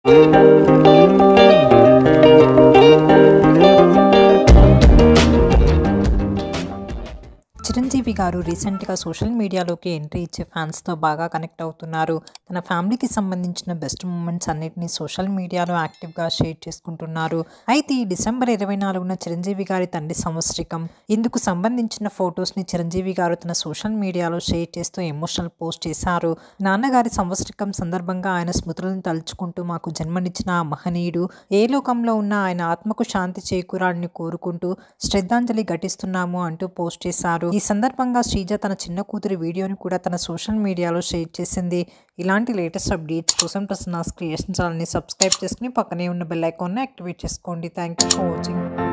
చిరంజీవి గారు రీసెంట్గా social మీడియాలోకి entry ఇచ్చే ఫ్యాన్స్తో బాగా కనెక్ట్ అవుతున్నారు తన ఫ్యామిలీకి సంబంధించిన బెస్ట్ మూమెంట్స్ అన్నిటిని సోషల్ మీడియాలో యాక్టివ్గా షేర్ చేసుకుంటున్నారు అయితే ఈ డిసెంబర్ ఇరవై నాలుగున చిరంజీవి గారి తండ్రి సంవత్సరికం ఇందుకు సంబంధించిన ఫొటోస్ని చిరంజీవి గారు తన సోషల్ మీడియాలో షేర్ చేస్తూ ఎమోషనల్ పోస్ట్ చేశారు నాన్నగారి సంవత్సరికం సందర్భంగా ఆయన స్మృతులను తలుచుకుంటూ మాకు జన్మనిచ్చిన ఆ మహనీయుడు ఏ లోకంలో ఉన్న ఆయన ఆత్మకు శాంతి చేకూరాలని కోరుకుంటూ శ్రద్ధాంజలి ఘటిస్తున్నాము అంటూ పోస్ట్ చేశారు ఈ సందర్భంగా శ్రీజ తన చిన్న కూతురి వీడియోని కూడా తన సోషల్ మీడియాలో షేర్ చేసింది ఇలాంటి లేటెస్ట్ అప్డేట్స్ కోసం ప్రసన్నాస్ క్రియేషన్ ఛానల్ని సబ్స్క్రైబ్ చేసుకుని పక్కనే ఉన్న బెల్ ఐకాన్ని యాక్టివేట్ చేసుకోండి థ్యాంక్ యూ ఫర్ వాచింగ్